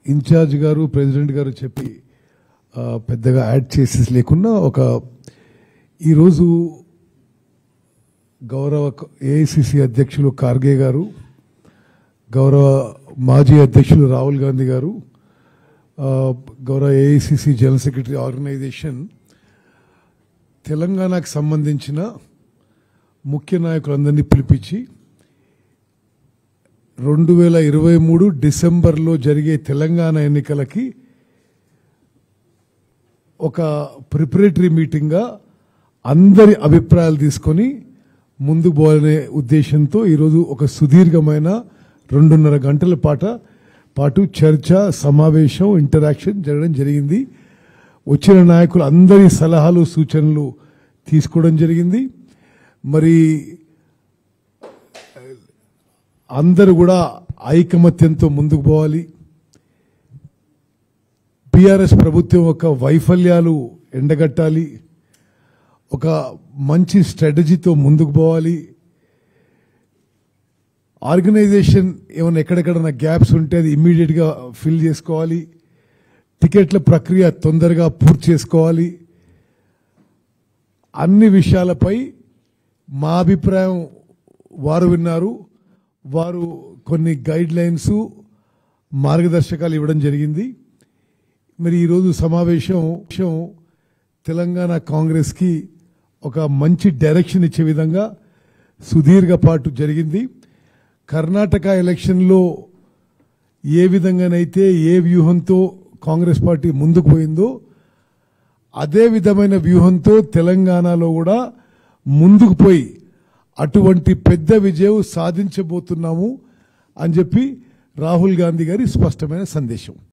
incharge గారు president గారు చెప్పి ఆ, పెద్దగా యాడ్ చేసేసి లేకున్నా ఒక ఈరోజు గౌరవ ఏఐసిసి అధ్యక్షులు ఖార్గే గారు గౌరవ మాజీ అధ్యక్షులు రాహుల్ గాంధీ గారు ఆ, గౌరవ ఏఐసిసి జనరల్ సెక్రటరీ ఆర్గనైజేషన్ తెలంగాణకు సంబంధించిన ముఖ్య నాయకులందరినీ పిలిపించి రెండు వేల ఇరవై మూడు డిసెంబర్లో జరిగే తెలంగాణ ఎన్నికలకి ఒక ప్రిపరేటరీ మీటింగ్గా అందరి అభిప్రాయాలు తీసుకొని ముందుకు పోవాలనే ఉద్దేశంతో ఈరోజు ఒక సుదీర్ఘమైన రెండున్నర గంటల పాట పాటు చర్చ సమావేశం ఇంటరాక్షన్ జరగడం జరిగింది వచ్చిన నాయకులు అందరి సలహాలు సూచనలు తీసుకోవడం జరిగింది మరి అందరూ కూడా ఐకమత్యంతో ముందుకు పోవాలి బీఆర్ఎస్ ప్రభుత్వం యొక్క వైఫల్యాలు ఎండగట్టాలి ఒక మంచి స్ట్రాటజీతో ముందుకు పోవాలి ఆర్గనైజేషన్ ఏమైనా ఎక్కడెక్కడైనా గ్యాప్స్ ఉంటే అది ఇమ్మీడియట్గా ఫిల్ చేసుకోవాలి టికెట్ల ప్రక్రియ తొందరగా పూర్తి చేసుకోవాలి అన్ని విషయాలపై మా అభిప్రాయం వారు విన్నారు వారు కొన్ని గైడ్ లైన్స్ మార్గదర్శకాలు ఇవ్వడం జరిగింది మరి ఈరోజు సమావేశం విషయం తెలంగాణ కాంగ్రెస్కి ఒక మంచి డైరెక్షన్ ఇచ్చే విధంగా సుదీర్ఘ పాటు జరిగింది కర్ణాటక ఎలక్షన్లో ఏ విధంగానైతే ఏ వ్యూహంతో కాంగ్రెస్ పార్టీ ముందుకు పోయిందో అదే విధమైన వ్యూహంతో తెలంగాణలో కూడా ముందుకు పోయి అటువంటి పెద్ద విజయం సాధించబోతున్నాము అని చెప్పి రాహుల్ గాంధీ గారి స్పష్టమైన సందేశం